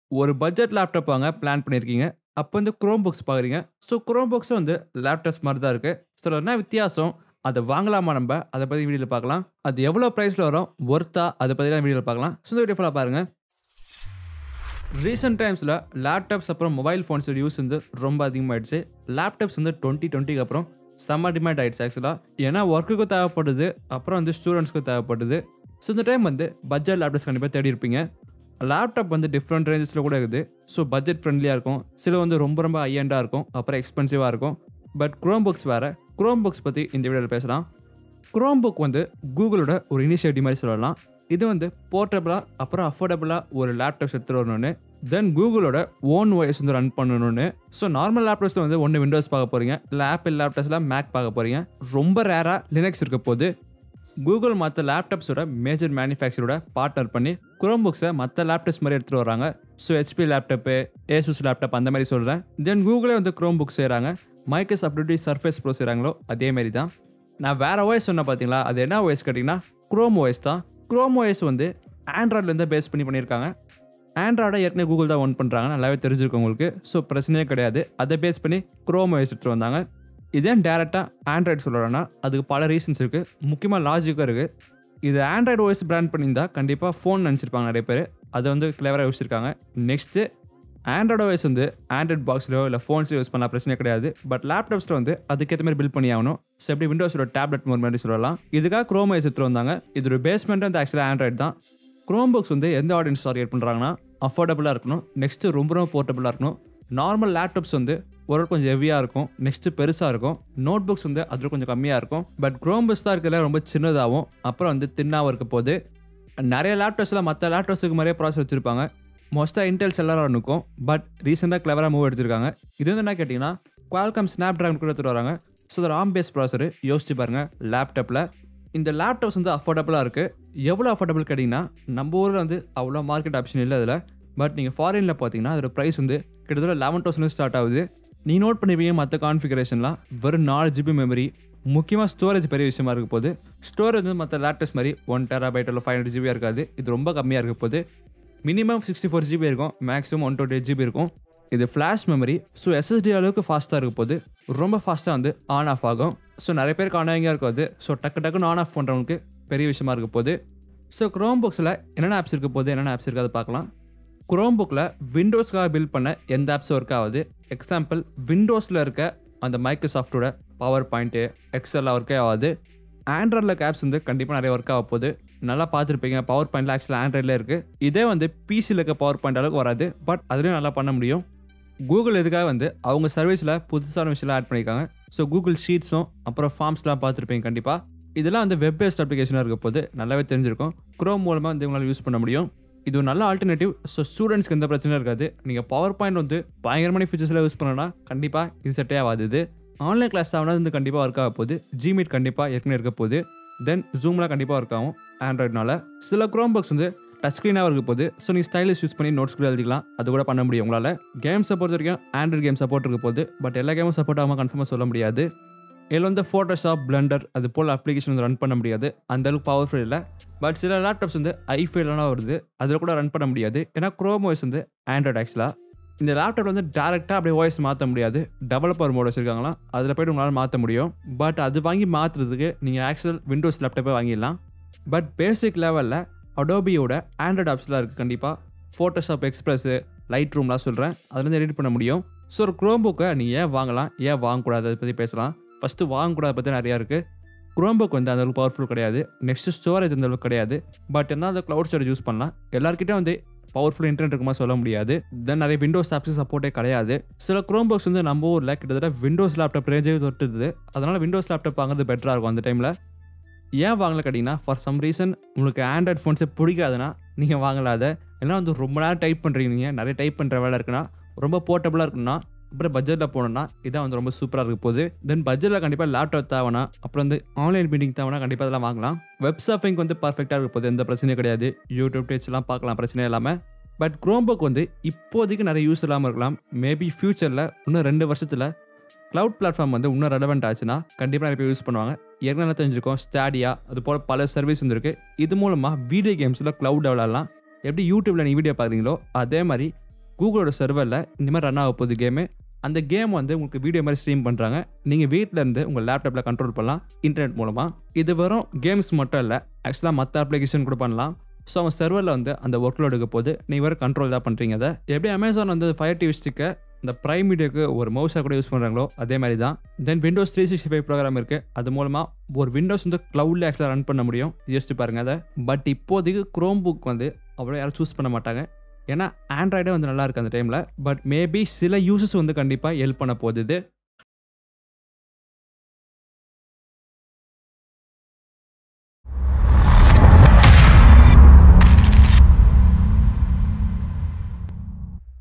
ஒரு budget laptop வாங்க plan பண்ணியிருக்கீங்க அப்போ வந்து குரோம் புக்ஸ் பார்க்குறீங்க ஸோ குரோம் புக்ஸும் வந்து லேப்டாப்ஸ் மாதிரி தான் இருக்குது ஸோ என்ன வித்தியாசம் அதை வாங்கலாமா நம்ம அதை பற்றி வீடியோவில் பார்க்கலாம் அது எவ்வளோ ப்ரைஸில் வரும் ஒர்த்தா அதை பற்றிலாம் வீடியோவில் பார்க்கலாம் ஸோ இந்த வீடியோ ஃபுல்லாக பாருங்கள் ரீசெண்ட் டைம்ஸில் லேப்டாப்ஸ் அப்புறம் மொபைல் ஃபோன்ஸோட யூஸ் வந்து ரொம்ப அதிகமாகிடுச்சு லேப்டாப்ஸ் வந்து டுவெண்ட்டி டுவெண்ட்டிக்கு அப்புறம் செம்ம டிமாண்ட் ஆயிடுச்சு ஆக்சுவலாக ஏன்னா ஒர்க்குக்கும் தேவைப்படுது அப்புறம் வந்து ஸ்டூடெண்ட்ஸ்க்கும் தேவைப்படுது ஸோ இந்த டைம் வந்து பட்ஜெட் லேப்டாப்ஸ் கண்டிப்பாக தேடி இருப்பீங்க லேப்டாப் வந்து டிஃப்ரெண்ட் ரேஞ்சஸில் கூட இருக்குது ஸோ பட்ஜெட் ஃப்ரெண்ட்லியாக இருக்கும் சில வந்து ரொம்ப ரொம்ப ஹையண்டாக இருக்கும் அப்புறம் எக்ஸ்பென்சிவாக இருக்கும் பட் குரோம் புக்ஸ் வேறு குரோம் புக்ஸ் பற்றி இந்த வீடியோவில் பேசலாம் குரோம் புக் வந்து கூகுளோட ஒரு இனிஷியேட்டிவ் மாதிரி சொல்லலாம் இது வந்து போர்ட்டபுளாக அப்புறம் அஃபோர்டபுளாக ஒரு லேப்டாப்ஸ் எடுத்துகிட்டு வரணும்னு தென் கூகுளோட ஓன் வாய்ஸ் வந்து ரன் பண்ணணும்னு ஸோ நார்மல் லேப்டாப்ஸில் வந்து ஒன்று விண்டோஸ் பார்க்க போகிறீங்க இல்லை ஆப்பிள் லேப்டாப்ஸில் மேக் பார்க்க போகிறீங்க ரொம்ப ரேராக லினக்ஸ் இருக்க போது கூகுள் மற்ற லேப்டாப்ஸோட மேஜர் மேனுஃபேக்சரோட பார்ட்னர் பண்ணி குரோம் புக்ஸை மற்ற லேப்டாப்ஸ் மாதிரி எடுத்துகிட்டு வராங்க so HP laptop Asus laptop அந்த மாதிரி சொல்கிறேன் தென் கூகுளே வந்து குரோம் புக் செய்கிறாங்க மைக்ரோசாஃப்ட் எப்படி சர்ஃபேஸ் ப்ரோ செய்கிறாங்களோ அதே மாதிரி தான் நான் வேறு ஓஎஸ் சொன்னேன் பார்த்தீங்களா அது என்ன ஓஎஸ் கேட்டிங்கன்னா குரோம் ஓஎஸ் தான் குரோம் ஓஎஸ் வந்து ஆண்ட்ராய்ட்லேருந்து பேஸ் பண்ணி பண்ணியிருக்காங்க ஆண்ட்ராய்டை ஏற்கனவே கூகுள் தான் ஒன் பண்ணுறாங்க நல்லாவே தெரிஞ்சிருக்கும் உங்களுக்கு ஸோ பிரச்சனையே கிடையாது அதை பேஸ் பண்ணி குரோம் ஓஎஸ் எடுத்துகிட்டு வந்தாங்க இதே டேரெக்டாக ஆண்ட்ராய்டு சொல்கிறேன்னா அதுக்கு பல ரீசன்ஸ் இருக்குது முக்கியமாக லாஜிக்கும் இருக்குது இது ஆண்ட்ராய்டு ஓஎஸ் பிராண்ட் பண்ணியிருந்தா கண்டிப்பாக ஃபோன் நினச்சிருப்பாங்க நிறைய பேர் அதை வந்து கிளவராக யோசிச்சிருக்காங்க நெக்ஸ்ட்டு ஆண்ட்ராய்டு ஓஎஸ் வந்து ஆண்ட்ராய்ட் பாக்ஸ்லையோ இல்லை ஃபோன்ஸ்லையோ யூஸ் பண்ணலாம் பிரச்சனை கிடையாது பட் லேப்டாப்ஸில் வந்து அதுக்கேற்ற மாதிரி பில்ட் பண்ணி ஆகணும் ஸோ எப்படி விண்டோஸோட டேப்லெட் மோர் மாதிரி சொல்லலாம் இதுக்காக குரோம் ஓஎஸ் எடுத்துகிட்டு வந்தாங்க இதோட பேஸ்மெண்ட் வந்து ஆக்சுவலாக ஆண்ட்ராய்டு தான் குரோம் புக்ஸ் வந்து எந்த ஆடியன்ஸ் டார்கெட் பண்ணுறாங்கன்னா அஃபோர்டபுளாக இருக்கணும் நெக்ஸ்ட்டு ரொம்ப ரொம்ப போர்ட்டபுளாக இருக்கணும் நார்மல் லேப்டாப்ஸ் வந்து ஒரு கொஞ்சம் ஹெவியாக இருக்கும் நெக்ஸ்ட்டு பெருசாக இருக்கும் நோட் புக்ஸ் வந்து அதில் கொஞ்சம் கம்மியாக இருக்கும் பட் குரோம் புக்ஸ் தான் இருக்கிறதுல ரொம்ப சின்னதாகவும் அப்புறம் வந்து தின்னாகவும் இருக்க போது நிறைய லேப்டாப்ஸில் மற்ற லேப்டாப்ஸுக்கு மாதிரியே ப்ராசஸ் வச்சுருப்பாங்க மோஸ்ட்டாக இன்டெல்ஸ் எல்லாரும் இருக்கும் பட் ரீசெண்டாக கிளவராக மூவ் எடுத்திருக்காங்க இது வந்து என்ன கேட்டிங்கன்னா குவால்காம் ஸ்னாப் ட்ராகன் கூட எடுத்துகிட்டு வராங்க ஸோ அதோட ஆம் பேஸ் ப்ராசர் யோசிச்சு பாருங்கள் லேப்டாப்பில் இந்த லேப்டாப்ஸ் வந்து அஃபோர்டபுளாக இருக்குது எவ்வளோ அஃபோர்டபுள் கேட்டிங்கன்னா நம்ம ஊரில் வந்து அவ்வளோ மார்க்கெட் ஆப்ஷன் இல்லை அதில் பட் நீங்கள் ஃபாரினில் பார்த்தீங்கன்னா அதோட ப்ரைஸ் வந்து கிட்டத்தட்ட லெவன் தௌசண்ட் ஸ்டார்ட் ஆகுது நீ நோட் பண்ணிப்பீங்க மற்ற கான்ஃபிகரேஷன்லாம் வெறும் நாலு ஜிபி மெமரி முக்கியமாக ஸ்டோரேஜ் பெரிய விஷயமா இருக்க போது ஸ்டோரேஜ் வந்து மற்ற லேப்டாப்ஸ் மாதிரி ஒன் டெரா பைட் இல்லை ஃபைவ் ஹண்ட்ரட் ஜிபியாக இருக்காது இது ரொம்ப கம்மியாக இருக்க போது மினிமம் சிக்ஸ்டி ஃபோர் ஜிபி இருக்கும் maximum one twenty eight GB இருக்கும் இது ஃப்ளாஷ் மெமரி ஸோ எஸ்எஸ்டி அளவுக்கு ஃபாஸ்ட்டாக இருக்க போது ரொம்ப ஃபாஸ்ட்டாக வந்து ஆன் ஆஃப் ஆகும் ஸோ நிறைய பேருக்கு ஆன் ஆகியாக இருக்காது ஸோ டக்கு டக்குன்னு ஆன் ஆஃப் பண்ணுறவங்களுக்கு பெரிய விஷயமா இருக்க போது ஸோ க்ரோம் புக்ஸில் என்னென்ன ஆப்ஸ் இருக்க போது என்னென்ன ஆப்ஸ் இருக்காது பார்க்கலாம் குரோம் புக்கில் விண்டோஸ்க்காக பில்ட் பண்ண எந்த ஆப்ஸும் ஒர்க் ஆகுது எக்ஸாம்பிள் விண்டோஸில் இருக்க அந்த மைக்ரோசாஃப்டோட பவர் பாயிண்ட்டு எக்ஸலில் ஒர்க்கே ஆகாது ஆண்ட்ராய்டில் இருக்க ஆப்ஸ் வந்து கண்டிப்பாக நிறைய ஒர்க் ஆக போகுது நல்லா பார்த்துருப்பீங்க பவர் பாயிண்டில் ஆக்சுவலாக ஆண்ட்ராய்டில் இருக்குது இதே வந்து பிசியில் இருக்க பவர் பாயிண்ட் அளவுக்கு வராது பட் அதுலேயும் நல்லா பண்ண முடியும் கூகுள் இதுக்காக வந்து அவங்க சர்வீஸில் புதுசான விஷயம்லாம் ஆட் பண்ணியிருக்காங்க ஸோ கூகுள் ஷீட்ஸும் அப்புறம் ஃபார்ம்ஸ்லாம் பார்த்துருப்பீங்க கண்டிப்பாக இதெல்லாம் வந்து வெப் பேஸ்ட் அப்ளிகேஷனாக இருக்க போது நல்லாவே தெரிஞ்சிருக்கும் க்ரோம் மூலமாக வந்து இவங்களால யூஸ் பண்ண முடியும் இது ஒரு நல்ல ஆல்டர்னேட்டிவ் ஸோ ஸ்டூடெண்ட்ஸ்க்கு எந்த பிரச்சனையும் இருக்காது நீங்கள் பவர் பாயிண்ட் வந்து பயங்கரமான ஃபீச்சர்ஸில் யூஸ் பண்ணனா கண்டிப்பாக இது செட்டே ஆகாது இது ஆன்லைன் கிளாஸ் ஆகுனா வந்து கண்டிப்பாக ஒர்க் ஆக போகுது ஜிமீட் கண்டிப்பாக ஏற்கனவே இருக்க போகுது தென் ஜூம்லாம் கண்டிப்பாக ஒர்க் ஆகும் ஆண்ட்ராய்ட்னால சில க்ரோம் பாக்ஸ் வந்து டச் ஸ்க்ரீனாக இருக்க போது ஸோ நீங்கள் ஸ்டைலிஷ் யூஸ் பண்ணி நோட்ஸ் கூட எழுதிக்கலாம் அது கூட பண்ண முடியும் உங்களால் கேம்ஸை பொறுத்த வரைக்கும் ஆண்ட்ராய்ட் கேம் சப்போர்ட் இருக்க போது பட் எல்லா கேமும் சப்போர்ட் ஆகாமல் கன்ஃபார்மாக சொல்ல முடியாது இதில் வந்து ஃபோட்டோஷாப் பிளண்டர் அது போல் அப்ளிகேஷன் வந்து ரன் பண்ண முடியாது அந்த அளவுக்கு பவர்ஃபுல் இல்லை பட் சில லேப்டாப்ஸ் வந்து ஐஃபைலாம் வருது அதில் கூட ரன் பண்ண முடியாது ஏன்னா க்ரோம் வாய்ஸ் வந்து ஆண்ட்ராய்ட் ஆக்சுவலாக இந்த லேப்டாப் வந்து டேரெக்டாக அப்படியே வாய்ஸ் மாற்ற முடியாது டெவலப்பர் மோட் வச்சுருக்காங்களா அதில் போய்ட்டு உங்களால் மாற்ற முடியும் பட் அது வாங்கி மாற்றுறதுக்கு நீங்கள் ஆக்சுவல் விண்டோஸ் லேப்டாப்பே வாங்கிடலாம் பட் பேசிக் லெவலில் அடோபியோட ஆண்ட்ராய்ட் ஆப்ஸ்லாம் இருக்குது கண்டிப்பாக ஃபோட்டோஷாப் எக்ஸ்பிரஸ்ஸு லைட் ரூம்லாம் சொல்கிறேன் அதுலேருந்து எடிட் பண்ண முடியும் ஸோ ஒரு க்ரோம் புக்கை நீங்கள் ஏன் வாங்கலாம் ஏன் வாங்கக்கூடாது அதை பற்றி பேசலாம் ஃபஸ்ட்டு வாங்கக்கூடாத பற்றி நிறையா இருக்குது க்ரோம் புக் வந்து அந்தளவுக்கு பவர்ஃபுல் கிடையாது நெக்ஸ்ட் ஸ்டோரேஜ் அந்த அளவுக்கு கிடையாது பட் என்ன அந்த க்ளவுட் ஸ்டோரேஜ் யூஸ் பண்ணலாம் எல்லாருக்கிட்டே வந்து பவர்ஃபுல் இன்டர்நெட் இருக்குமா சொல்ல முடியாது தென் நிறைய விண்டோஸ் ஆப்ஸ் சப்போர்ட்டே கிடையாது சில க்ரோம் பாக்ஸ் வந்து நம்ம ஊரில் கிட்டத்தட்ட விண்டோஸ் லேப்டாப் ரேஞ்சே தொட்டுது அதனால் விண்டோஸ் லேப்டாப் வாங்குறது பெட்டராக இருக்கும் அந்த டைமில் ஏன் வாங்கல கேட்டிங்கன்னா ஃபார் சம் ரீசன் உங்களுக்கு ஆண்ட்ராய்ட் ஃபோன்ஸே பிடிக்காதுன்னா நீங்கள் வாங்கலாத ஏன்னா வந்து ரொம்ப நேரம் டைப் பண்ணுறீங்க நீங்கள் நிறைய டைப் பண்ணுற வேலை இருக்குன்னா ரொம்ப போர்ட்டபுளாக இருக்குன்னா அப்புறம் பட்ஜெட்டில் போனோம்னா இதான் வந்து ரொம்ப சூப்பராக இருக்க போகுது தென் பட்ஜெட்டில் கண்டிப்பாக லேப்டாப் தேவைனா அப்புறம் வந்து ஆன்லைன் மீட்டிங் தேவைனா கண்டிப்பாக அதெல்லாம் வாங்கலாம் வெப் சர்ஃபிங் வந்து பர்ஃபெக்டாக இருக்க போகுது எந்த பிரச்சனையும் கிடையாது யூடியூப் டேச்லாம் பார்க்கலாம் பிரச்சனை இல்லாமல் பட் க்ரோம் புக் வந்து இப்போதைக்கு நிறைய யூஸ் இல்லாமல் இருக்கலாம் மேபி ஃப்யூச்சரில் இன்னும் ரெண்டு வருஷத்தில் க்ளவுட் பிளாட்ஃபார்ம் வந்து இன்னும் ரெலவெண்ட் ஆச்சுன்னா கண்டிப்பாக நிறைய பேர் யூஸ் பண்ணுவாங்க ஏற்கனவே தெரிஞ்சிருக்கோம் ஸ்டாடியா அது போல் பல சர்வீஸ் வந்துருக்கு இது மூலமாக வீடியோ கேம்ஸில் க்ளவுட் விளாட்லாம் எப்படி யூடியூப்பில் நீங்கள் வீடியோ பார்க்குறீங்களோ அதே மாதிரி கூகுளோட சர்வரில் இந்த மாதிரி ரன் ஆக போகுது கேமு அந்த கேம் வந்து உங்களுக்கு வீடியோ மாதிரி ஸ்ட்ரீம் பண்ணுறாங்க நீங்கள் வீட்டில் இருந்து உங்கள் லேப்டாப்பில் கண்ட்ரோல் பண்ணலாம் இன்டர்நெட் மூலமாக இது வெறும் கேம்ஸ் மட்டும் இல்லை ஆக்சுவலாக மற்ற அப்ளிகேஷன் கூட பண்ணலாம் ஸோ அவங்க சர்வரில் வந்து அந்த ஒர்க் லோடுக்கு போது நீ வேறு கண்ட்ரோல் தான் பண்ணுறீங்க அதை எப்படி அமேசான் வந்து ஃபயர் டிவி ஸ்டிக்கை இந்த ப்ரைம் வீடியோக்கு ஒரு மவுஸாக கூட யூஸ் பண்ணுறாங்களோ அதே மாதிரி தான் then Windows three sixty five program இருக்குது அது மூலமாக ஒரு விண்டோஸ் வந்து க்ளவுடில் ஆக்சுவலாக ரன் பண்ண முடியும் யோசிச்சு பாருங்கள் அதை பட் இப்போதைக்கு க்ரோம் புக் வந்து அவ்வளோ யாரும் சூஸ் பண்ண மாட்டாங்க ஏன்னா ஆண்ட்ராய்டே வந்து நல்லா இருக்கு அந்த டைமில் பட் மேபி சில யூசஸ் வந்து கண்டிப்பாக ஹெல்ப் பண்ண போகுது இது